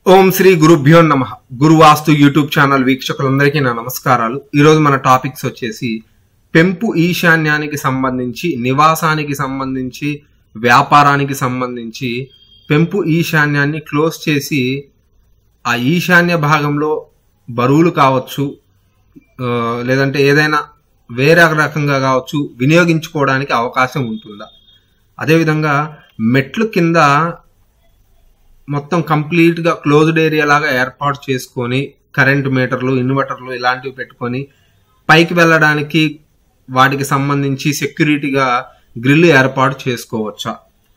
ఓం శ్రీ గురుభ్యో నమ గురువాస్తు YouTube channel వీక్షకులందరికీ నా నమస్కారాలు ఈరోజు మన టాపిక్స్ వచ్చేసి పెంపు ఈశాన్యానికి సంబంధించి నివాసానికి సంబంధించి వ్యాపారానికి సంబంధించి పెంపు ఈశాన్యాన్ని క్లోజ్ చేసి ఆ ఈశాన్య భాగంలో బరువులు కావచ్చు ఆ, లేదంటే ఏదైనా వేరే రకంగా కావచ్చు వినియోగించుకోవడానికి అవకాశం ఉంటుందా అదేవిధంగా మెట్లు కింద మొత్తం కంప్లీట్ గా క్లోజ్డ్ ఏరియా లాగా ఏర్పాటు చేసుకొని కరెంట్ మీటర్లు ఇన్వర్టర్లు ఇలాంటివి పెట్టుకొని పైకి వెళ్ళడానికి వాటికి సంబంధించి సెక్యూరిటీగా గ్రిల్ ఏర్పాటు చేసుకోవచ్చా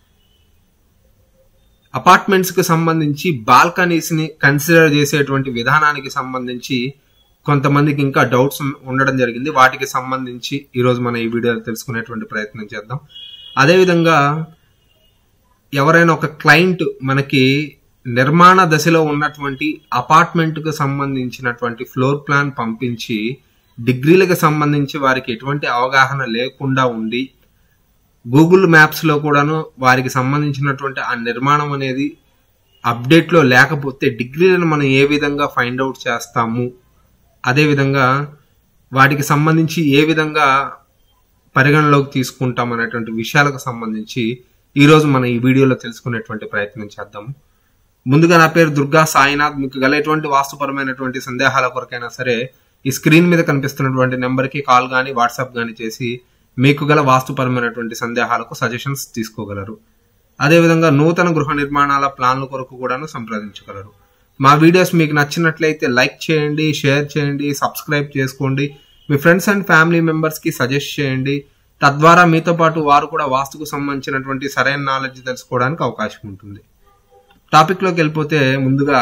అపార్ట్మెంట్స్ కి సంబంధించి బాల్కనీస్ ని కన్సిడర్ చేసేటువంటి విధానానికి సంబంధించి కొంతమందికి ఇంకా డౌట్స్ ఉండడం జరిగింది వాటికి సంబంధించి ఈరోజు మన ఈ వీడియోలో తెలుసుకునేటువంటి ప్రయత్నం చేద్దాం అదేవిధంగా ఎవరైనా ఒక క్లయింట్ మనకి నిర్మాణ దశలో ఉన్నటువంటి అపార్ట్మెంట్ కు సంబంధించినటువంటి ఫ్లోర్ ప్లాన్ పంపించి డిగ్రీలకు సంబంధించి వారికి ఎటువంటి అవగాహన లేకుండా ఉండి గూగుల్ మ్యాప్స్ లో కూడాను వారికి సంబంధించినటువంటి ఆ నిర్మాణం అనేది అప్డేట్ లో లేకపోతే డిగ్రీలను మనం ఏ విధంగా ఫైండ్ అవుట్ చేస్తాము అదేవిధంగా వాటికి సంబంధించి ఏ విధంగా పరిగణలోకి తీసుకుంటాం అనేటువంటి విషయాలకు సంబంధించి ఈ రోజు మనం ఈ వీడియోలో తెలుసుకునేటువంటి ప్రయత్నం చేద్దాము ముందుగా నా పేరు దుర్గా సాయినాథ్ మీకు గల ఎటువంటి వాస్తుపరమైనటువంటి సందేహాల కొరకైనా సరే ఈ స్క్రీన్ మీద కనిపిస్తున్నటువంటి నెంబర్కి కాల్ కానీ వాట్సాప్ కానీ చేసి మీకు గల వాస్తుపరమైనటువంటి సందేహాలకు సజెషన్స్ తీసుకోగలరు అదేవిధంగా నూతన గృహ నిర్మాణాల ప్లాన్ల కొరకు కూడాను సంప్రదించగలరు మా వీడియోస్ మీకు నచ్చినట్లయితే లైక్ చేయండి షేర్ చేయండి సబ్స్క్రైబ్ చేసుకోండి మీ ఫ్రెండ్స్ అండ్ ఫ్యామిలీ మెంబర్స్ కి సజెస్ట్ చేయండి తద్వారా మీతో పాటు వారు కూడా వాస్తుకు సంబంధించినటువంటి సరైన నాలెడ్జ్ తెలుసుకోవడానికి అవకాశం ఉంటుంది టాపిక్ లోకి వెళ్ళిపోతే ముందుగా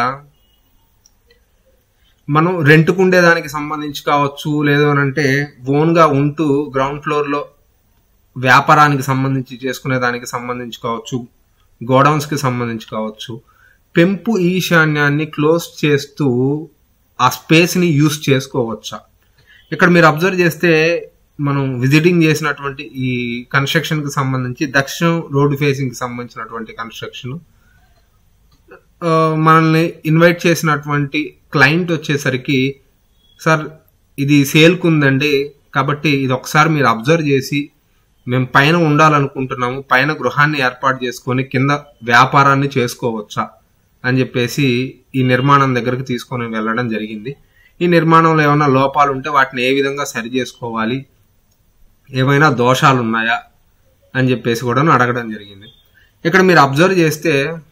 మనం రెంట్కు ఉండేదానికి సంబంధించి కావచ్చు లేదు అని అంటే ఓన్ గా ఉంటూ గ్రౌండ్ ఫ్లోర్ లో వ్యాపారానికి సంబంధించి చేసుకునే దానికి సంబంధించి కావచ్చు గోడౌన్స్ కి సంబంధించి కావచ్చు పెంపు ఈశాన్యాన్ని క్లోజ్ చేస్తూ ఆ స్పేస్ ని యూస్ చేసుకోవచ్చా ఇక్కడ మీరు అబ్జర్వ్ చేస్తే మనం విజిటింగ్ చేసినటువంటి ఈ కన్స్ట్రక్షన్ కి సంబంధించి దక్షిణం రోడ్డు ఫేసింగ్ కి సంబంధించినటువంటి కన్స్ట్రక్షన్ ఆ, మనల్ని ఇన్వైట్ చేసినటువంటి క్లయింట్ వచ్చేసరికి సార్ ఇది సేల్కు ఉందండి కాబట్టి ఇది ఒకసారి మీరు అబ్జర్వ్ చేసి మేము పైన ఉండాలనుకుంటున్నాము పైన గృహాన్ని ఏర్పాటు చేసుకొని కింద వ్యాపారాన్ని చేసుకోవచ్చా అని చెప్పేసి ఈ నిర్మాణం దగ్గరికి తీసుకొని వెళ్ళడం జరిగింది ఈ నిర్మాణంలో ఏమైనా లోపాలు ఉంటే వాటిని ఏ విధంగా సరి చేసుకోవాలి ఏమైనా దోషాలు ఉన్నాయా అని చెప్పేసి కూడా అడగడం జరిగింది ఇక్కడ మీరు అబ్జర్వ్ చేస్తే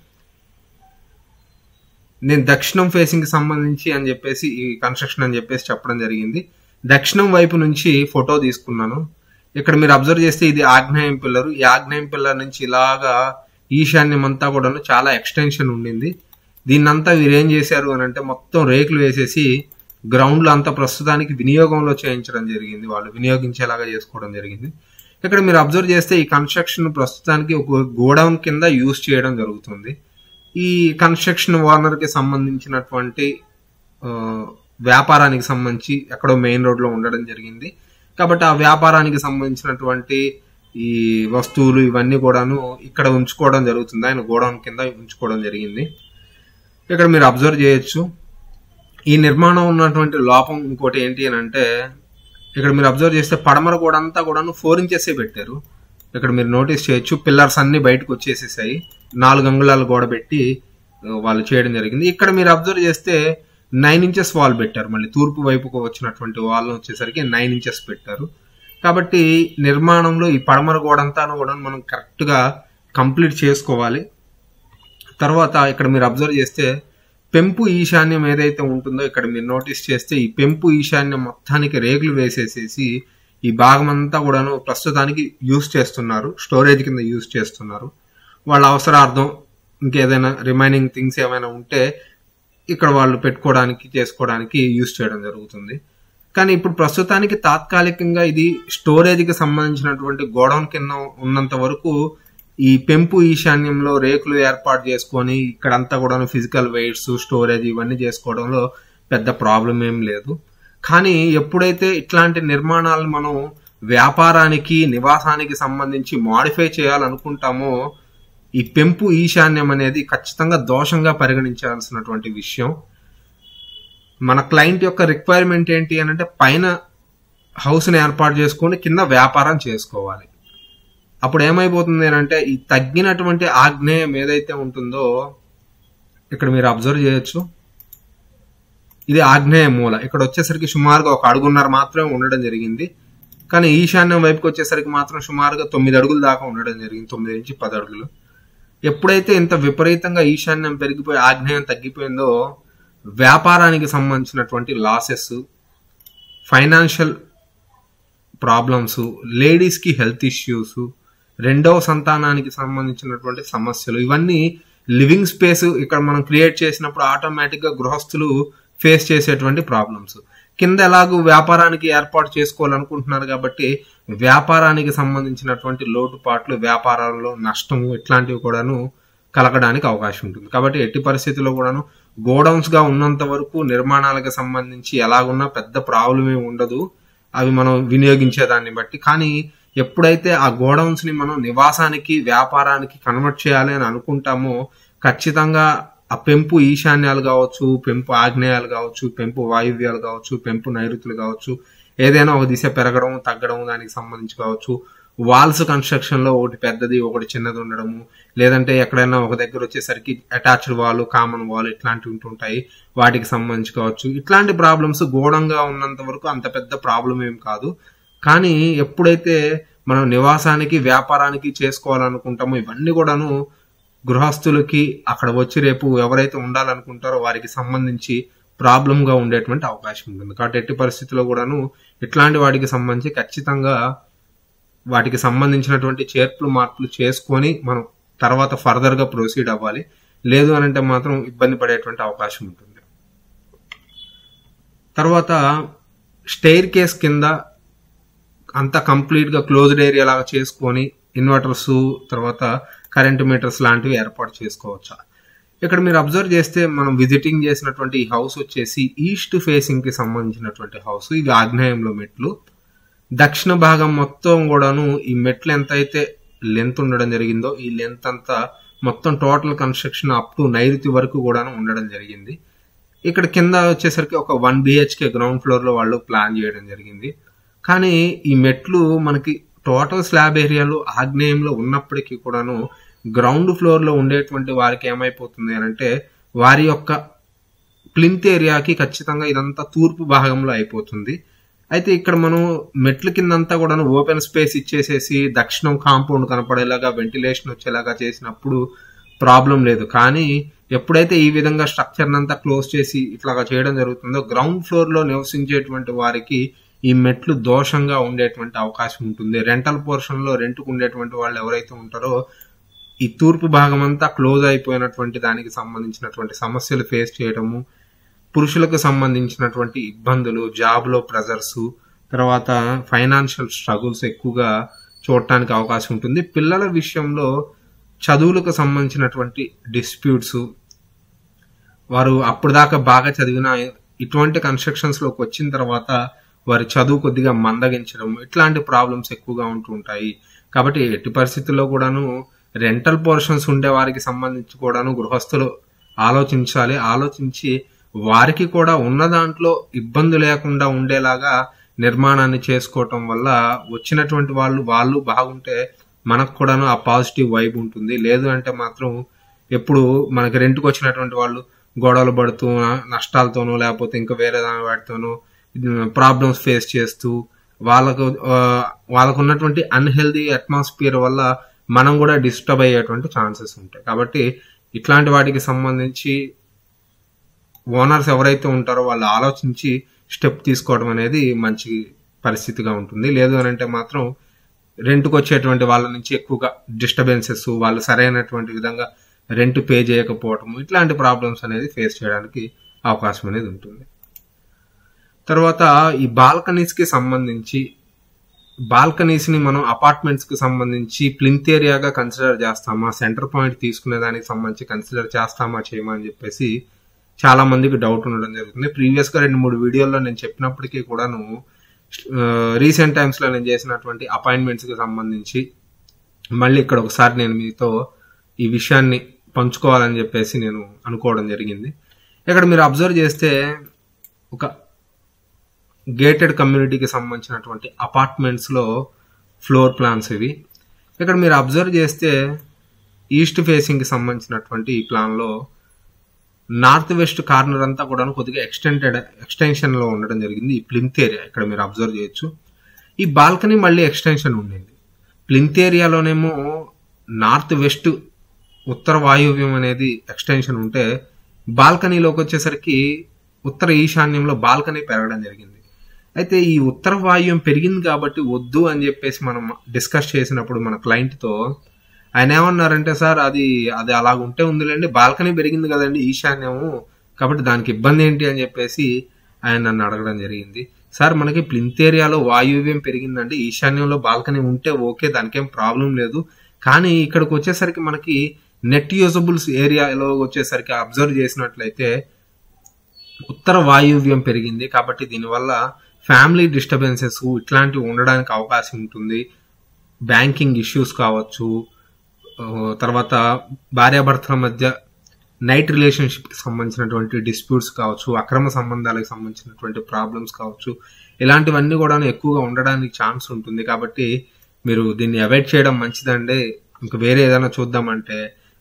నేను దక్షిణం ఫేసింగ్ కి సంబంధించి అని చెప్పేసి ఈ కన్స్ట్రక్షన్ అని చెప్పేసి చెప్పడం జరిగింది దక్షిణం వైపు నుంచి ఫోటో తీసుకున్నాను ఇక్కడ మీరు అబ్జర్వ్ చేస్తే ఇది ఆగ్నేయం పిల్లరు ఈ ఆగ్నేయం పిల్లర్ నుంచి ఇలాగా ఈశాన్యం అంతా కూడాను చాలా ఎక్స్టెన్షన్ ఉండింది దీన్నంతా వీరు ఏం చేశారు అని అంటే మొత్తం రేకులు వేసేసి గ్రౌండ్ లో అంతా ప్రస్తుతానికి వినియోగంలో చేయించడం జరిగింది వాళ్ళు వినియోగించేలాగా చేసుకోవడం జరిగింది ఇక్కడ మీరు అబ్జర్వ్ చేస్తే ఈ కన్స్ట్రక్షన్ ప్రస్తుతానికి ఒక గోడౌన్ కింద యూజ్ చేయడం జరుగుతుంది ఈ కన్స్ట్రక్షన్ ఓనర్ కి సంబంధించినటువంటి ఆ, వ్యాపారానికి సంబంధించి ఎక్కడో మెయిన్ రోడ్ లో ఉండడం జరిగింది కాబట్టి ఆ వ్యాపారానికి సంబంధించినటువంటి ఈ వస్తువులు ఇవన్నీ కూడాను ఇక్కడ ఉంచుకోవడం జరుగుతుంది ఆయన గోడౌన్ కింద ఉంచుకోవడం జరిగింది ఇక్కడ మీరు అబ్జర్వ్ చేయొచ్చు ఈ నిర్మాణం ఉన్నటువంటి లోపం ఇంకోటి ఏంటి అని అంటే ఇక్కడ మీరు అబ్జర్వ్ చేస్తే పడమర గోడ అంతా కూడాను ఫోర్ ఇంచెస్ పెట్టారు ఇక్కడ మీరు నోటీస్ చేయొచ్చు పిల్లర్స్ అన్ని బయటకు వచ్చేసేసాయి నాలుగు అంగుళాల గోడ పెట్టి ఆ, వాళ్ళు చేయడం జరిగింది ఇక్కడ మీరు అబ్జర్వ్ చేస్తే నైన్ ఇంచెస్ వాల్ పెట్టారు మళ్ళీ తూర్పు వైపుకు వచ్చినటువంటి వాల్ వచ్చేసరికి నైన్ ఇంచెస్ పెట్టారు కాబట్టి నిర్మాణంలో ఈ పడమర గోడ అంతా కూడా మనం కరెక్ట్ గా కంప్లీట్ చేసుకోవాలి తర్వాత ఇక్కడ మీరు అబ్జర్వ్ చేస్తే పెంపు ఈశాన్యం ఏదైతే ఉంటుందో ఇక్కడ మీరు నోటీస్ చేస్తే ఈ పెంపు ఈశాన్యం మొత్తానికి రేకులు వేసేసేసి ఈ భాగం అంతా కూడాను ప్రస్తుతానికి యూస్ చేస్తున్నారు స్టోరేజ్ కింద యూస్ చేస్తున్నారు వాళ్ళ అవసరార్థం ఇంకేదైనా రిమైనింగ్ థింగ్స్ ఏమైనా ఉంటే ఇక్కడ వాళ్ళు పెట్టుకోవడానికి చేసుకోవడానికి యూస్ చేయడం జరుగుతుంది కానీ ఇప్పుడు ప్రస్తుతానికి తాత్కాలికంగా ఇది స్టోరేజ్ కి సంబంధించినటువంటి గోడౌన్ కింద ఉన్నంత వరకు ఈ పెంపు ఈశాన్యంలో రేకులు ఏర్పాటు చేసుకొని ఇక్కడంతా కూడా ఫిజికల్ వెయిట్స్ స్టోరేజ్ ఇవన్నీ చేసుకోవడంలో పెద్ద ప్రాబ్లం ఏం లేదు కానీ ఎప్పుడైతే ఇట్లాంటి నిర్మాణాలు మనం వ్యాపారానికి నివాసానికి సంబంధించి మాడిఫై చేయాలనుకుంటామో ఈ పెంపు ఈశాన్యం అనేది ఖచ్చితంగా దోషంగా పరిగణించాల్సినటువంటి విషయం మన క్లయింట్ యొక్క రిక్వైర్మెంట్ ఏంటి అని అంటే పైన హౌస్ని ఏర్పాటు చేసుకొని కింద వ్యాపారం చేసుకోవాలి అప్పుడు ఏమైపోతుంది అంటే ఈ తగ్గినటువంటి ఆగ్నేయం ఏదైతే ఉంటుందో ఇక్కడ మీరు అబ్జర్వ్ చేయొచ్చు ఇది ఆగ్నేయ మూల ఇక్కడ వచ్చేసరికి సుమారుగా ఒక అడుగున్నర మాత్రమే ఉండడం జరిగింది కానీ ఈశాన్యం వైపుకి వచ్చేసరికి మాత్రం సుమారుగా తొమ్మిది అడుగుల దాకా ఉండడం జరిగింది తొమ్మిది నుంచి పది అడుగులు ఎప్పుడైతే ఇంత విపరీతంగా ఈశాన్యం పెరిగిపోయి ఆగ్నేయం తగ్గిపోయిందో వ్యాపారానికి సంబంధించినటువంటి లాసెస్ ఫైనాన్షియల్ ప్రాబ్లమ్స్ లేడీస్కి హెల్త్ ఇష్యూస్ రెండవ సంతానానికి సంబంధించినటువంటి సమస్యలు ఇవన్నీ లివింగ్ స్పేస్ ఇక్కడ మనం క్రియేట్ చేసినప్పుడు ఆటోమేటిక్గా గృహస్థులు ఫేస్ చేసేటువంటి ప్రాబ్లమ్స్ కింద ఎలాగూ వ్యాపారానికి ఏర్పాటు చేసుకోవాలనుకుంటున్నారు కాబట్టి వ్యాపారానికి సంబంధించినటువంటి లోటుపాట్లు వ్యాపారాల్లో నష్టము ఇట్లాంటివి కూడాను కలగడానికి అవకాశం ఉంటుంది కాబట్టి ఎట్టి పరిస్థితుల్లో కూడాను గోడౌన్స్ గా ఉన్నంత వరకు నిర్మాణాలకు సంబంధించి ఎలాగున్నా పెద్ద ప్రాబ్లం ఏమి ఉండదు అవి మనం వినియోగించే దాన్ని బట్టి కానీ ఎప్పుడైతే ఆ గోడౌన్స్ ని మనం నివాసానికి వ్యాపారానికి కన్వర్ట్ చేయాలి అని అనుకుంటామో ఖచ్చితంగా ఆ పెంపు ఈశాన్యాలు కావచ్చు పెంపు ఆగ్నేయాలు కావచ్చు పెంపు వాయువ్యాలు కావచ్చు పెంపు నైరుతులు కావచ్చు ఏదైనా ఒక దిశ పెరగడం తగ్గడం దానికి సంబంధించి కావచ్చు వాల్స్ కన్స్ట్రక్షన్ లో ఒకటి పెద్దది ఒకటి చిన్నది ఉండడము లేదంటే ఎక్కడైనా ఒక దగ్గర వచ్చేసరికి అటాచ్డ్ వాల్ కామన్ వాల్ ఇట్లాంటివి ఉంటుంటాయి వాటికి సంబంధించి కావచ్చు ఇట్లాంటి ప్రాబ్లమ్స్ గోడంగా ఉన్నంత వరకు అంత పెద్ద ప్రాబ్లం ఏం కాదు కానీ ఎప్పుడైతే మనం నివాసానికి వ్యాపారానికి చేసుకోవాలనుకుంటామో ఇవన్నీ కూడాను గృహస్థులకి అక్కడ వచ్చి రేపు ఎవరైతే ఉండాలనుకుంటారో వారికి సంబంధించి ప్రాబ్లం గా ఉండేటువంటి అవకాశం ఉంటుంది కాబట్టి ఎట్టి పరిస్థితుల్లో కూడాను ఇట్లాంటి వాటికి సంబంధించి ఖచ్చితంగా వాటికి సంబంధించినటువంటి చేర్పులు మార్పులు చేసుకొని మనం తర్వాత ఫర్దర్ గా ప్రొసీడ్ అవ్వాలి లేదు అని అంటే మాత్రం ఇబ్బంది పడేటువంటి అవకాశం ఉంటుంది తర్వాత స్టెయిర్ కేస్ కింద అంతా కంప్లీట్ గా క్లోజ్డ్ ఏరియా లాగా చేసుకొని ఇన్వర్టర్స్ తర్వాత కరెంట్ మీటర్స్ లాంటివి ఏర్పాటు చేసుకోవచ్చా ఇక్కడ మీరు అబ్జర్వ్ చేస్తే మనం విజిటింగ్ చేసినటువంటి ఈ హౌస్ వచ్చేసి ఈస్ట్ ఫేసింగ్ కి సంబంధించినటువంటి హౌస్ ఇది ఆగ్నేయంలో మెట్లు దక్షిణ భాగం మొత్తం కూడాను ఈ మెట్లు ఎంత అయితే లెంత్ ఉండడం జరిగిందో ఈ లెంత్ అంతా మొత్తం టోటల్ కన్స్ట్రక్షన్ అప్ టు నైరుతి వరకు కూడాను ఉండడం జరిగింది ఇక్కడ కింద వచ్చేసరికి ఒక వన్ బిహెచ్కే గ్రౌండ్ ఫ్లోర్ లో వాళ్ళు ప్లాన్ చేయడం జరిగింది కానీ ఈ మెట్లు మనకి టోటల్ స్లాబ్ ఏరియాలో ఆగ్నేయంలో ఉన్నప్పటికీ కూడాను గ్రౌండ్ ఫ్లోర్ లో ఉండేటువంటి వారికి ఏమైపోతుంది అని అంటే వారి యొక్క ప్లింత్ ఏరియాకి ఖచ్చితంగా ఇదంతా తూర్పు భాగంలో అయిపోతుంది అయితే ఇక్కడ మనం మెట్ల కిందంతా కూడా ఓపెన్ స్పేస్ ఇచ్చేసేసి దక్షిణం కాంపౌండ్ కనపడేలాగా వెంటిలేషన్ వచ్చేలాగా చేసినప్పుడు ప్రాబ్లం లేదు కానీ ఎప్పుడైతే ఈ విధంగా స్ట్రక్చర్ అంతా క్లోజ్ చేసి ఇట్లాగా చేయడం జరుగుతుందో గ్రౌండ్ ఫ్లోర్ లో నివసించేటువంటి వారికి ఈ మెట్లు దోషంగా ఉండేటువంటి అవకాశం ఉంటుంది రెంటల్ పోర్షన్ లో రెంట్కు ఉండేటువంటి వాళ్ళు ఎవరైతే ఉంటారో ఈ తూర్పు భాగం అంతా క్లోజ్ అయిపోయినటువంటి దానికి సంబంధించినటువంటి సమస్యలు ఫేస్ చేయడము పురుషులకు సంబంధించినటువంటి ఇబ్బందులు జాబ్లో ప్రెజర్స్ తర్వాత ఫైనాన్షియల్ స్ట్రగుల్స్ ఎక్కువగా చూడటానికి అవకాశం ఉంటుంది పిల్లల విషయంలో చదువులకు సంబంధించినటువంటి డిస్ప్యూట్స్ వారు అప్పటిదాకా బాగా చదివిన ఇటువంటి కన్స్ట్రక్షన్స్ లోకి వచ్చిన తర్వాత వారి చదువు కొద్దిగా మందగించడం ఇట్లాంటి ప్రాబ్లమ్స్ ఎక్కువగా ఉంటూ ఉంటాయి కాబట్టి ఎట్టి పరిస్థితుల్లో కూడాను రెంటల్ పోర్షన్స్ ఉండే వారికి సంబంధించి కూడాను గృహస్థులు ఆలోచించాలి ఆలోచించి వారికి కూడా ఉన్న దాంట్లో ఇబ్బంది లేకుండా ఉండేలాగా నిర్మాణాన్ని చేసుకోవటం వల్ల వచ్చినటువంటి వాళ్ళు వాళ్ళు బాగుంటే మనకు కూడాను ఆ పాజిటివ్ వైబ్ ఉంటుంది లేదు అంటే మాత్రం ఎప్పుడు మనకి రెంట్కి వచ్చినటువంటి వాళ్ళు గొడవలు పడుతూ నష్టాలతోనో లేకపోతే ఇంకా వేరే దాని వాటితోనో ప్రాబ్లమ్స్ ఫేస్ చేస్తూ వాళ్ళకు వాళ్ళకు ఉన్నటువంటి అన్హెల్దీ అట్మాస్ఫియర్ వల్ల మనం కూడా డిస్టర్బ్ అయ్యేటువంటి ఛాన్సెస్ ఉంటాయి కాబట్టి ఇట్లాంటి వాటికి సంబంధించి ఓనర్స్ ఎవరైతే ఉంటారో వాళ్ళు ఆలోచించి స్టెప్ తీసుకోవడం అనేది మంచి పరిస్థితిగా ఉంటుంది లేదు అని అంటే మాత్రం రెంట్కి వచ్చేటువంటి వాళ్ళ నుంచి ఎక్కువగా డిస్టర్బెన్సెస్ వాళ్ళు సరైనటువంటి విధంగా రెంట్ పే చేయకపోవటం ఇట్లాంటి ప్రాబ్లమ్స్ అనేది ఫేస్ చేయడానికి అవకాశం అనేది ఉంటుంది తర్వాత ఈ బాల్కనీస్ కి సంబంధించి బాల్కనీస్ ని మనం అపార్ట్మెంట్స్ కి సంబంధించి ప్లింత్ ఏరియాగా కన్సిడర్ చేస్తామా సెంటర్ పాయింట్ తీసుకునే దానికి సంబంధించి కన్సిడర్ చేస్తామా చేయమా అని చెప్పేసి చాలా మందికి డౌట్ ఉండడం జరుగుతుంది ప్రీవియస్ గా రెండు మూడు వీడియోల్లో నేను చెప్పినప్పటికీ కూడాను రీసెంట్ టైమ్స్ లో నేను చేసినటువంటి అపాయింట్మెంట్స్ కి సంబంధించి మళ్ళీ ఇక్కడ ఒకసారి నేను మీతో ఈ విషయాన్ని పంచుకోవాలని చెప్పేసి నేను అనుకోవడం జరిగింది ఇక్కడ మీరు అబ్జర్వ్ చేస్తే ఒక గేటెడ్ కమ్యూనిటీకి సంబంధించినటువంటి అపార్ట్మెంట్స్ లో ఫ్లోర్ ప్లాన్స్ ఇవి ఇక్కడ మీరు అబ్జర్వ్ చేస్తే ఈస్ట్ ఫేసింగ్ కి సంబంధించినటువంటి ఈ ప్లాన్ లో నార్త్ వెస్ట్ కార్నర్ అంతా కూడా కొద్దిగా ఎక్స్టెంటెడ్ ఎక్స్టెన్షన్ లో ఉండడం జరిగింది ఈ ప్లింత్ ఏరియా ఇక్కడ మీరు అబ్జర్వ్ చేయొచ్చు ఈ బాల్కనీ మళ్ళీ ఎక్స్టెన్షన్ ఉండింది ప్లింత్ ఏరియాలోనేమో నార్త్ వెస్ట్ ఉత్తర వాయువ్యం అనేది ఎక్స్టెన్షన్ ఉంటే బాల్కనీలోకి వచ్చేసరికి ఉత్తర ఈశాన్యంలో బాల్కనీ పెరగడం జరిగింది అయితే ఈ ఉత్తర వాయువ్యం పెరిగింది కాబట్టి వద్దు అని చెప్పేసి మనం డిస్కస్ చేసినప్పుడు మన క్లయింట్తో ఆయన ఏమన్నారంటే సార్ అది అది అలాగ ఉంటే ఉందిలేండి బాల్కనీ పెరిగింది కదండి ఈశాన్యము కాబట్టి దానికి ఇబ్బంది ఏంటి అని చెప్పేసి ఆయన నన్ను అడగడం జరిగింది సార్ మనకి ప్లింత్ ఏరియాలో వాయువ్యం పెరిగిందండి ఈశాన్యంలో బాల్కనీ ఉంటే ఓకే దానికేం ప్రాబ్లం లేదు కానీ ఇక్కడికి వచ్చేసరికి మనకి నెట్ యూజబుల్స్ ఏరియాలో వచ్చేసరికి అబ్జర్వ్ చేసినట్లయితే ఉత్తర వాయువ్యం పెరిగింది కాబట్టి దీనివల్ల ఫ్యామిలీ డిస్టర్బెన్సెస్ ఇట్లాంటివి ఉండడానికి అవకాశం ఉంటుంది బ్యాంకింగ్ ఇష్యూస్ కావచ్చు ఆ, తర్వాత భార్యాభర్తల మధ్య నైట్ రిలేషన్షిప్ కి సంబంధించినటువంటి డిస్ప్యూట్స్ కావచ్చు అక్రమ సంబంధాలకు సంబంధించినటువంటి ప్రాబ్లమ్స్ కావచ్చు ఇలాంటివన్నీ కూడా ఎక్కువగా ఉండడానికి ఛాన్స్ ఉంటుంది కాబట్టి మీరు దీన్ని అవాయిడ్ చేయడం మంచిదండి ఇంకా వేరే ఏదైనా చూద్దామంటే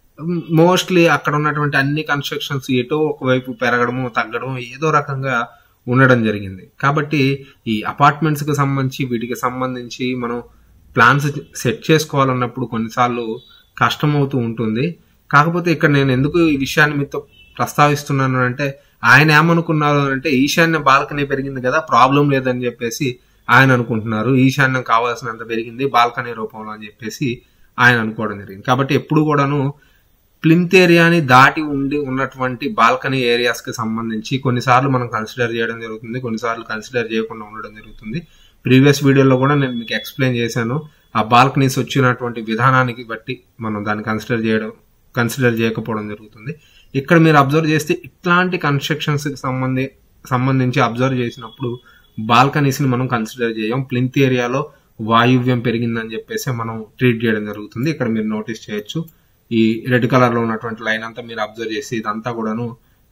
మోస్ట్లీ అక్కడ ఉన్నటువంటి అన్ని కన్స్ట్రక్షన్స్ ఎటో ఒకవైపు పెరగడము తగ్గడము ఏదో రకంగా ఉండడం జరిగింది కాబట్టి ఈ అపార్ట్మెంట్స్ కి సంబంధించి వీటికి సంబంధించి మనం ప్లాన్స్ సెట్ చేసుకోవాలన్నప్పుడు కొన్నిసార్లు కష్టమవుతూ ఉంటుంది కాకపోతే ఇక్కడ నేను ఎందుకు ఈ విషయాన్ని మీతో ప్రస్తావిస్తున్నాను అంటే ఆయన ఏమనుకున్నారు అంటే ఈశాన్య బాల్కనీ పెరిగింది కదా ప్రాబ్లం లేదని చెప్పేసి ఆయన అనుకుంటున్నారు ఈశాన్యం కావాల్సినంత పెరిగింది బాల్కనీ రూపంలో అని చెప్పేసి ఆయన అనుకోవడం జరిగింది కాబట్టి ఎప్పుడు కూడాను ప్లింత్ ఏరియాని దాటి ఉండి ఉన్నటువంటి బాల్కనీ ఏరియాస్ కి సంబంధించి కొన్నిసార్లు మనం కన్సిడర్ చేయడం జరుగుతుంది కొన్నిసార్లు కన్సిడర్ చేయకుండా ఉండడం జరుగుతుంది ప్రీవియస్ వీడియోలో కూడా నేను మీకు ఎక్స్ప్లెయిన్ చేశాను ఆ బాల్కనీస్ వచ్చినటువంటి విధానానికి బట్టి మనం దాన్ని కన్సిడర్ చేయడం కన్సిడర్ చేయకపోవడం జరుగుతుంది ఇక్కడ మీరు అబ్జర్వ్ చేస్తే ఇట్లాంటి కన్స్ట్రక్షన్స్ కి సంబంధి సంబంధించి అబ్జర్వ్ చేసినప్పుడు బాల్కనీస్ ని మనం కన్సిడర్ చేయం ప్లింత్ ఏరియాలో వాయువ్యం పెరిగిందని చెప్పేసి మనం ట్రీట్ చేయడం జరుగుతుంది ఇక్కడ మీరు నోటీస్ చేయొచ్చు ఈ రెడ్ కలర్ లో ఉన్నటువంటి లైన్ అంతా మీరు అబ్జర్వ్ చేసి ఇదంతా కూడాను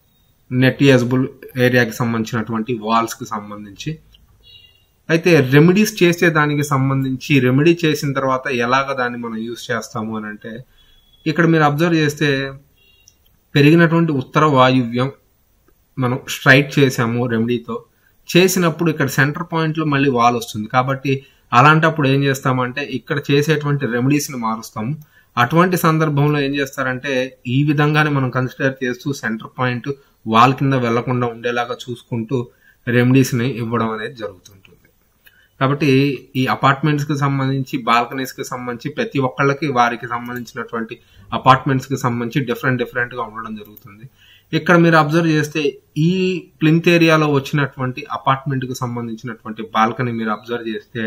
నెట్ యూజబుల్ ఏరియాకి సంబంధించినటువంటి వాల్స్ కి సంబంధించి అయితే రెమెడీస్ చేసే దానికి సంబంధించి రెమెడీ చేసిన తర్వాత ఎలాగ దాన్ని మనం యూజ్ చేస్తాము అని అంటే ఇక్కడ మీరు అబ్జర్వ్ చేస్తే పెరిగినటువంటి ఉత్తర వాయువ్యం మనం స్ట్రైట్ చేసాము రెమెడీతో చేసినప్పుడు ఇక్కడ సెంటర్ పాయింట్ లో మళ్ళీ వాల్ వస్తుంది కాబట్టి అలాంటప్పుడు ఏం చేస్తామంటే ఇక్కడ చేసేటువంటి రెమెడీస్ ని మారుస్తాము అటువంటి సందర్భంలో ఏం చేస్తారంటే ఈ విధంగానే మనం కన్సిడర్ చేస్తూ సెంటర్ పాయింట్ వాల్ కింద వెళ్లకుండా ఉండేలాగా చూసుకుంటూ రెమెడీస్ ని ఇవ్వడం అనేది జరుగుతుంటుంది కాబట్టి ఈ అపార్ట్మెంట్స్ కి సంబంధించి బాల్కనీస్ కి సంబంధించి ప్రతి ఒక్కళ్ళకి వారికి సంబంధించినటువంటి అపార్ట్మెంట్స్ కి సంబంధించి డిఫరెంట్ డిఫరెంట్ గా ఉండడం జరుగుతుంది ఇక్కడ మీరు అబ్జర్వ్ చేస్తే ఈ ప్లింత్ ఏరియాలో వచ్చినటువంటి అపార్ట్మెంట్ కి సంబంధించినటువంటి బాల్కనీ మీరు అబ్జర్వ్ చేస్తే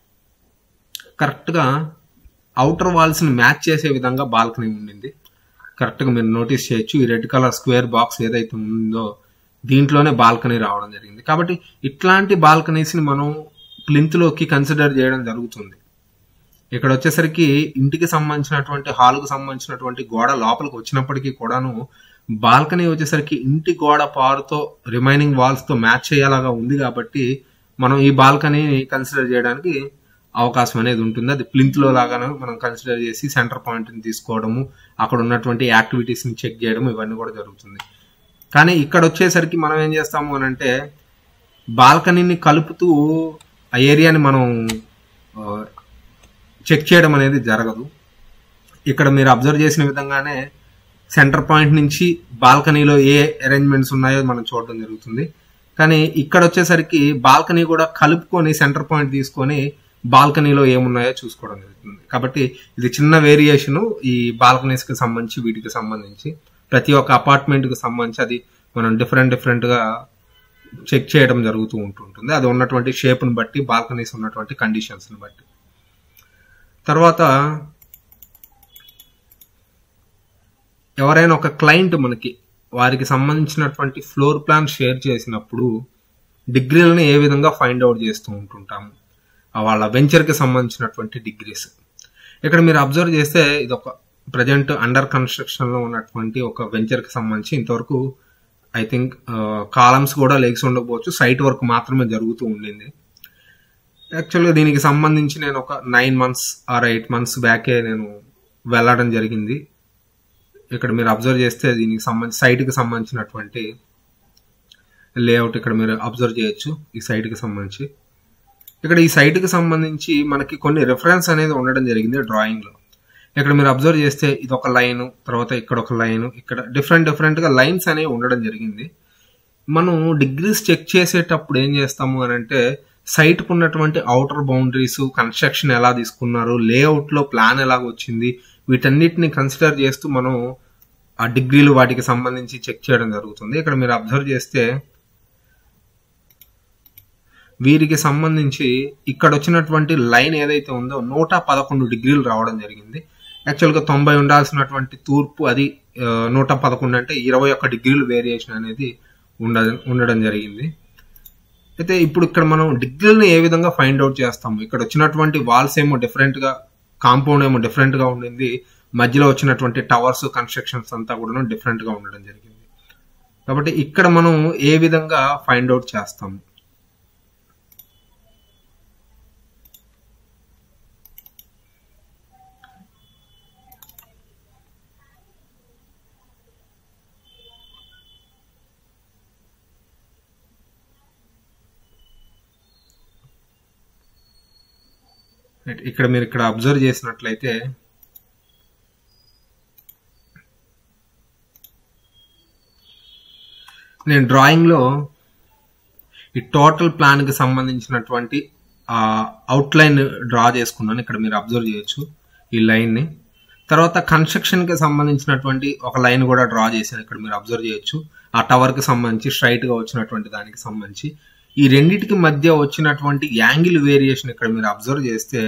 కరెక్ట్ గా అవుటర్ వాల్స్ ని మ్యాచ్ చేసే విధంగా బాల్కనీ ఉండింది కరెక్ట్ గా మీరు నోటీస్ చేయొచ్చు ఈ రెడ్ కలర్ స్క్వేర్ బాక్స్ ఏదైతే ఉందో దీంట్లోనే బాల్కనీ రావడం జరిగింది కాబట్టి ఇట్లాంటి బాల్కనీస్ ని మనం ప్లింత్ లోకి కన్సిడర్ చేయడం జరుగుతుంది ఇక్కడ వచ్చేసరికి ఇంటికి సంబంధించినటువంటి హాల్ కు సంబంధించినటువంటి గోడ లోపలికి వచ్చినప్పటికీ కూడాను బాల్కనీ వచ్చేసరికి ఇంటి గోడ పారుతో రిమైనింగ్ వాల్స్ తో మ్యాచ్ అయ్యేలాగా ఉంది కాబట్టి మనం ఈ బాల్కనీ కన్సిడర్ చేయడానికి అవకాశం అనేది ఉంటుంది అది ప్లింత్ లో లాగానే మనం కన్సిడర్ చేసి సెంటర్ పాయింట్ ని తీసుకోవడము అక్కడ ఉన్నటువంటి యాక్టివిటీస్ ని చెక్ చేయడం ఇవన్నీ కూడా జరుగుతుంది కానీ ఇక్కడ వచ్చేసరికి మనం ఏం చేస్తాము అని అంటే బాల్కనీని కలుపుతూ ఆ ఏరియాని మనం చెక్ చేయడం అనేది జరగదు ఇక్కడ మీరు అబ్జర్వ్ చేసిన విధంగానే సెంటర్ పాయింట్ నుంచి బాల్కనీలో ఏ అరేంజ్మెంట్స్ ఉన్నాయో మనం చూడడం జరుగుతుంది కానీ ఇక్కడ వచ్చేసరికి బాల్కనీ కూడా కలుపుకొని సెంటర్ పాయింట్ తీసుకొని బాల్కనీలో ఏమున్నాయో చూసుకోవడం జరుగుతుంది కాబట్టి ఇది చిన్న వేరియేషన్ ఈ బాల్కనీస్ కి సంబంధించి వీటికి సంబంధించి ప్రతి ఒక్క అపార్ట్మెంట్ కి సంబంధించి అది మనం డిఫరెంట్ డిఫరెంట్ గా చెక్ చేయడం జరుగుతూ ఉంటుంటుంది అది ఉన్నటువంటి షేప్ ని బట్టి బాల్కనీస్ ఉన్నటువంటి కండిషన్స్ ని బట్టి తర్వాత ఎవరైనా ఒక క్లయింట్ మనకి వారికి సంబంధించినటువంటి ఫ్లోర్ ప్లాన్ షేర్ చేసినప్పుడు డిగ్రీలను ఏ విధంగా ఫైండ్ అవుట్ చేస్తూ ఉంటుంటాము ఆ వాళ్ళ వెంచర్ కి సంబంధించినటువంటి డిగ్రీస్ ఇక్కడ మీరు అబ్జర్వ్ చేస్తే ఇది ఒక ప్రజెంట్ అండర్ కన్స్ట్రక్షన్ లో ఉన్నటువంటి ఒక వెంచర్ కి సంబంధించి ఇంతవరకు ఐ థింక్ కాలమ్స్ కూడా లేక్స్ ఉండకపోవచ్చు సైట్ వర్క్ మాత్రమే జరుగుతూ ఉండింది యాక్చువల్గా దీనికి సంబంధించి నేను ఒక nine months or eight months బ్యాకే నేను వెళ్ళడం జరిగింది ఇక్కడ మీరు అబ్జర్వ్ చేస్తే దీనికి సంబంధించి సైట్కి సంబంధించినటువంటి లేఅవుట్ ఇక్కడ మీరు అబ్జర్వ్ చేయొచ్చు ఈ సైట్కి సంబంధించి ఇక్కడ ఈ సైట్కి సంబంధించి మనకి కొన్ని రిఫరెన్స్ అనేది ఉండడం జరిగింది డ్రాయింగ్లో ఇక్కడ మీరు అబ్జర్వ్ చేస్తే ఇది ఒక లైన్ తర్వాత ఇక్కడ ఒక లైన్ ఇక్కడ డిఫరెంట్ డిఫరెంట్గా లైన్స్ అనేవి ఉండడం జరిగింది మనం డిగ్రీస్ చెక్ చేసేటప్పుడు ఏం చేస్తాము అని అంటే సైట్కు ఉన్నటువంటి అవుటర్ బౌండరీస్ కన్స్ట్రక్షన్ ఎలా తీసుకున్నారు లేఅవుట్లో ప్లాన్ ఎలాగ వచ్చింది వీటన్నిటిని కన్సిడర్ చేస్తూ మనం ఆ డిగ్రీలు వాటికి సంబంధించి చెక్ చేయడం జరుగుతుంది ఇక్కడ మీరు అబ్జర్వ్ చేస్తే వీరికి సంబంధించి ఇక్కడ వచ్చినటువంటి లైన్ ఏదైతే ఉందో నూట పదకొండు డిగ్రీలు రావడం జరిగింది యాక్చువల్గా తొంభై ఉండాల్సినటువంటి తూర్పు అది నూట పదకొండు అంటే ఇరవై ఒక్క డిగ్రీలు వేరియేషన్ అనేది ఉండ ఉండడం జరిగింది అయితే ఇప్పుడు ఇక్కడ మనం డిగ్రీలను ఏ విధంగా ఫైండ్ అవుట్ చేస్తాము ఇక్కడ వచ్చినటువంటి వాల్స్ ఏమో డిఫరెంట్గా కాంపౌండ్ ఏమో డిఫరెంట్గా ఉండింది మధ్యలో వచ్చినటువంటి టవర్స్ కన్స్ట్రక్షన్స్ అంతా కూడా డిఫరెంట్గా ఉండడం జరిగింది కాబట్టి ఇక్కడ మనం ఏ విధంగా ఫైండ్ అవుట్ చేస్తాము ఇక్కడ మీరు ఇక్కడ అబ్జర్వ్ చేసినట్లయితే నేను డ్రాయింగ్లో ఈ టోటల్ ప్లాన్కి సంబంధించినటువంటి అవుట్లైన్ డ్రా చేసుకున్నాను ఇక్కడ మీరు అబ్జర్వ్ చేయొచ్చు ఈ లైన్ని తర్వాత కన్స్ట్రక్షన్కి సంబంధించినటువంటి ఒక లైన్ కూడా డ్రా చేశాను ఇక్కడ మీరు అబ్జర్వ్ చేయొచ్చు ఆ టవర్కి సంబంధించి స్ట్రైట్గా వచ్చినటువంటి దానికి సంబంధించి ఈ రెండింటికి మధ్య వచ్చినటువంటి యాంగిల్ వేరియేషన్ ఇక్కడ మీరు అబ్జర్వ్ చేస్తే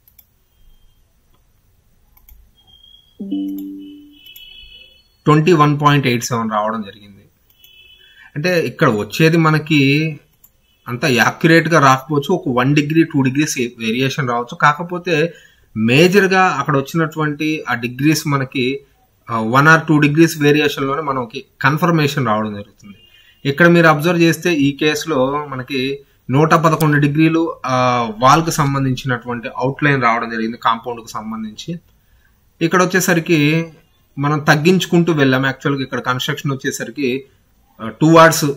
twenty one point eight seven రావడం జరిగింది అంటే ఇక్కడ వచ్చేది మనకి అంత యాక్యురేట్గా రాకపోవచ్చు ఒక one degree two degrees variation రావచ్చు కాకపోతే మేజర్గా అక్కడ వచ్చినటువంటి ఆ డిగ్రీస్ మనకి వన్ ఆర్ టూ డిగ్రీస్ వేరియేషన్లోనే మనకి కన్ఫర్మేషన్ రావడం జరుగుతుంది ఇక్కడ మీరు అబ్జర్వ్ చేస్తే ఈ కేసులో మనకి నూట పదకొండు డిగ్రీలు వాల్కి సంబంధించినటువంటి అవుట్లైన్ రావడం జరిగింది కాంపౌండ్కి సంబంధించి ఇక్కడ వచ్చేసరికి మనం తగ్గించుకుంటూ వెళ్ళాం యాక్చువల్గా ఇక్కడ కన్స్ట్రక్షన్ వచ్చేసరికి టూ వార్డ్స్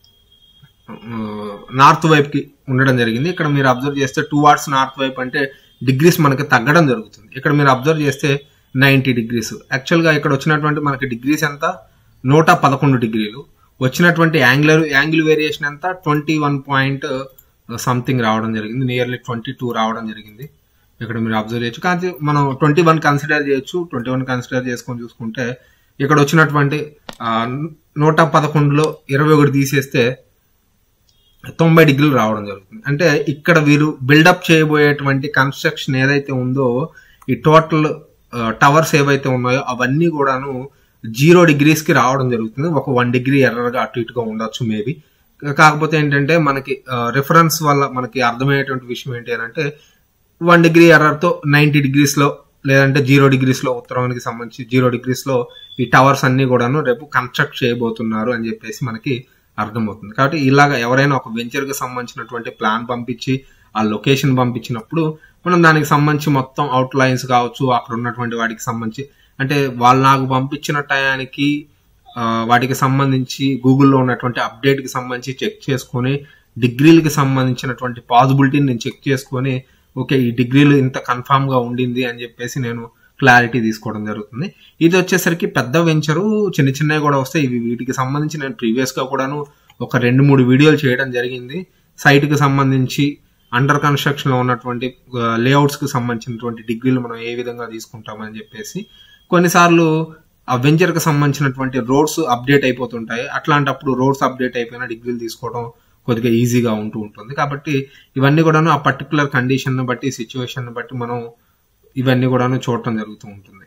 నార్త్ వైపుకి ఉండడం జరిగింది ఇక్కడ మీరు అబ్జర్వ్ చేస్తే టూ వార్డ్స్ నార్త్ వైపు అంటే డిగ్రీస్ మనకి తగ్గడం జరుగుతుంది ఇక్కడ మీరు అబ్జర్వ్ చేస్తే నైంటీ డిగ్రీస్ యాక్చువల్గా ఇక్కడ వచ్చినటువంటి మనకి డిగ్రీస్ ఎంత నూట పదకొండు డిగ్రీలు వచ్చినటువంటి యాంగులర్ యాంగిల్ వేరియేషన్ ఎంత ట్వంటీ వన్ పాయింట్ సంథింగ్ రావడం జరిగింది నియర్లీ ట్వంటీ టూ రావడం జరిగింది ఇక్కడ మీరు అబ్జర్వ్ చేయొచ్చు కానీ మనం ట్వంటీ వన్ కన్సిడర్ చేయొచ్చు ట్వంటీ వన్ కన్సిడర్ చేసుకొని చూసుకుంటే ఇక్కడ వచ్చినటువంటి నూట పదకొండులో ఇరవై ఒకటి తీసేస్తే తొంభై డిగ్రీలు రావడం జరుగుతుంది అంటే ఇక్కడ వీరు బిల్డప్ చేయబోయేటువంటి కన్స్ట్రక్షన్ ఏదైతే ఉందో ఈ టోటల్ టవర్స్ ఏవైతే ఉన్నాయో అవన్నీ కూడాను జీరో డిగ్రీస్కి రావడం జరుగుతుంది ఒక వన్ డిగ్రీ ఎర్రగా అటు ఇటుగా ఉండొచ్చు మేబీ కాకపోతే ఏంటంటే మనకి రిఫరెన్స్ వల్ల మనకి అర్థమయ్యేటువంటి విషయం ఏంటి అని అంటే వన్ డిగ్రీ ఎర్రర్తో నైంటీ డిగ్రీస్లో లేదంటే జీరో డిగ్రీస్లో ఉత్తరానికి సంబంధించి జీరో డిగ్రీస్లో ఈ టవర్స్ అన్ని కూడాను రేపు కన్స్ట్రక్ట్ చేయబోతున్నారు అని చెప్పేసి మనకి అర్థమవుతుంది కాబట్టి ఇలాగ ఎవరైనా ఒక వెంచర్కి సంబంధించినటువంటి ప్లాన్ పంపించి ఆ లొకేషన్ పంపించినప్పుడు మనం దానికి సంబంధించి మొత్తం అవుట్ లైన్స్ కావచ్చు అక్కడ ఉన్నటువంటి వాటికి సంబంధించి అంటే వాళ్ళు నాకు పంపించిన టయానికి వాటికి సంబంధించి గూగుల్లో ఉన్నటువంటి అప్డేట్కి సంబంధించి చెక్ చేసుకొని డిగ్రీలకి సంబంధించినటువంటి పాసిబిలిటీని నేను చెక్ చేసుకొని ఓకే ఈ డిగ్రీలు ఇంత కన్ఫామ్గా ఉండింది అని చెప్పేసి నేను క్లారిటీ తీసుకోవడం జరుగుతుంది ఇది వచ్చేసరికి పెద్ద వెంచరు చిన్న చిన్నవి కూడా వస్తాయి ఇవి వీటికి సంబంధించి నేను ప్రీవియస్గా కూడాను ఒక రెండు మూడు వీడియోలు చేయడం జరిగింది సైట్కి సంబంధించి అండర్ కన్స్ట్రక్షన్లో ఉన్నటువంటి లేఅవుట్స్కి సంబంధించినటువంటి డిగ్రీలు మనం ఏ విధంగా తీసుకుంటామని చెప్పేసి కొన్నిసార్లు ఆ వెంచర్కి సంబంధించినటువంటి రోడ్స్ అప్డేట్ అయిపోతుంటాయి అట్లాంటప్పుడు రోడ్స్ అప్డేట్ అయిపోయిన డిగ్రీలు తీసుకోవడం కొద్దిగా ఈజీగా ఉంటూ ఉంటుంది కాబట్టి ఇవన్నీ కూడాను ఆ పర్టికులర్ కండిషన్ బట్టి సిచ్యువేషన్ బట్టి మనం ఇవన్నీ కూడాను చూడటం జరుగుతూ ఉంటుంది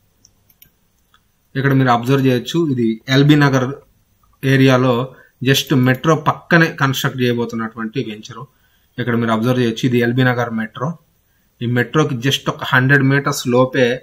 ఇక్కడ మీరు అబ్జర్వ్ చేయొచ్చు ఇది ఎల్బీ నగర్ ఏరియాలో జస్ట్ మెట్రో పక్కనే కన్స్ట్రక్ట్ చేయబోతున్నటువంటి వెంచరు ఇక్కడ మీరు అబ్జర్వ్ చేయొచ్చు ఇది ఎల్బీ నగర్ మెట్రో ఈ మెట్రోకి జస్ట్ ఒక హండ్రెడ్ మీటర్స్ లోపే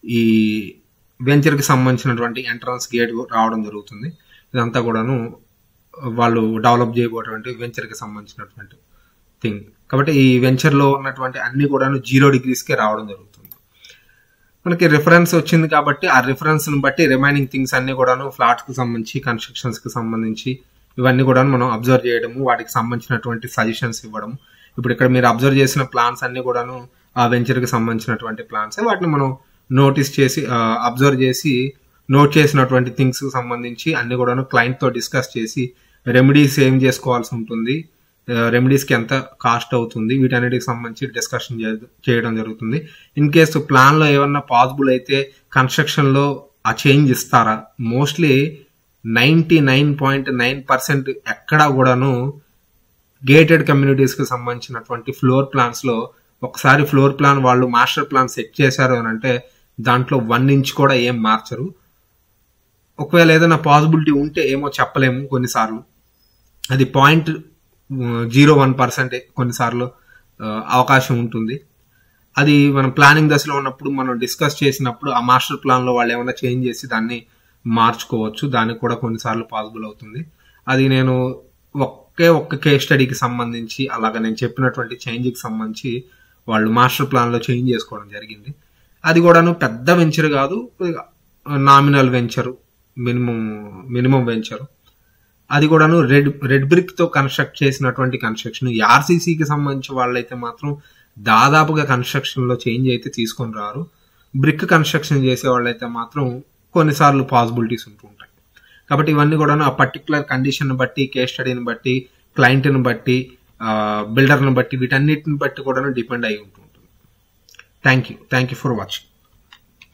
ఈ వెంచర్కి సంబంధించినటువంటి ఎంట్రన్స్ గేట్ రావడం జరుగుతుంది ఇదంతా కూడాను వాళ్ళు డెవలప్ చేయబోయేటువంటి వెంచర్కి సంబంధించినటువంటి థింగ్ కాబట్టి ఈ వెంచర్లో ఉన్నటువంటి అన్ని కూడాను జీరో డిగ్రీస్కే రావడం జరుగుతుంది మనకి రిఫరెన్స్ వచ్చింది కాబట్టి ఆ రిఫరెన్స్ ని బట్టి రిమైనింగ్ థింగ్స్ అన్ని కూడాను ఫ్లాట్స్ కి సంబంధించి కన్స్ట్రక్షన్స్ కి సంబంధించి ఇవన్నీ కూడా మనం అబ్జర్వ్ చేయడము వాటికి సంబంధించినటువంటి సజెషన్స్ ఇవ్వడం ఇప్పుడు ఇక్కడ మీరు అబ్జర్వ్ చేసిన ప్లాన్స్ అన్ని కూడాను ఆ వెంచర్ కి సంబంధించినటువంటి ప్లాన్స్ వాటిని మనం నోటీస్ చేసి అబ్జర్వ్ చేసి నోట్ చేసినటువంటి థింగ్స్ కి సంబంధించి అన్ని కూడాను క్లయింట్ తో డిస్కస్ చేసి రెమెడీస్ ఏం చేసుకోవాల్సి ఉంటుంది రెమెడీస్ కి ఎంత కాస్ట్ అవుతుంది వీటన్నిటికి సంబంధించి డిస్కషన్ చేయడం జరుగుతుంది ఇన్ కేసు ప్లాన్ లో ఏమన్నా పాసిబుల్ అయితే కన్స్ట్రక్షన్ లో ఆ చేంజ్ ఇస్తారా mostly ninety nine point nine percent ఎక్కడా కూడాను గేటెడ్ కమ్యూనిటీస్ కి సంబంధించినటువంటి ఫ్లోర్ ప్లాన్స్ లో ఒకసారి ఫ్లోర్ ప్లాన్ వాళ్ళు మాస్టర్ ప్లాన్ సెట్ చేశారు అని అంటే దాంట్లో వన్ ఇంచ్ కూడా ఏం మార్చరు ఒకవేళ ఏదైనా పాసిబిలిటీ ఉంటే ఏమో చెప్పలేము కొన్నిసార్లు అది పాయింట్ జీరో వన్ పర్సెంట్ కొన్నిసార్లు అవకాశం ఉంటుంది అది మనం ప్లానింగ్ దశలో ఉన్నప్పుడు మనం డిస్కస్ చేసినప్పుడు ఆ మాస్టర్ ప్లాన్ లో వాళ్ళు ఏమైనా చేంజ్ చేసి దాన్ని మార్చుకోవచ్చు దానికి కూడా కొన్నిసార్లు పాసిబుల్ అవుతుంది అది నేను ఒకే ఒక్క కేస్ స్టడీకి సంబంధించి అలాగ నేను చెప్పినటువంటి చేంజ్కి సంబంధించి వాళ్ళు మాస్టర్ ప్లాన్ లో చేంజ్ చేసుకోవడం జరిగింది అది కూడాను పెద్ద వెంచర్ కాదు nominal venture minimum minimum venture అది కూడాను రెడ్ రెడ్ బ్రిక్ తో కన్స్ట్రక్ట్ చేసినటువంటి కన్స్ట్రక్షన్ ఆర్సీసీకి సంబంధించి వాళ్ళైతే మాత్రం దాదాపుగా కన్స్ట్రక్షన్ లో చేంజ్ అయితే తీసుకొని రారు బ్రిక్ కన్స్ట్రక్షన్ చేసే వాళ్ళైతే మాత్రం కొన్నిసార్లు పాసిబిలిటీస్ ఉంటూ ఉంటాయి కాబట్టి ఇవన్నీ కూడా ఆ పర్టికులర్ కండిషన్ బట్టి కేస్ స్టడీని బట్టి క్లయింట్ని బట్టి బిల్డర్ని బట్టి వీటన్నిటిని బట్టి కూడా డిపెండ్ అయి ఉంటుంటుంది thank you thank you for watching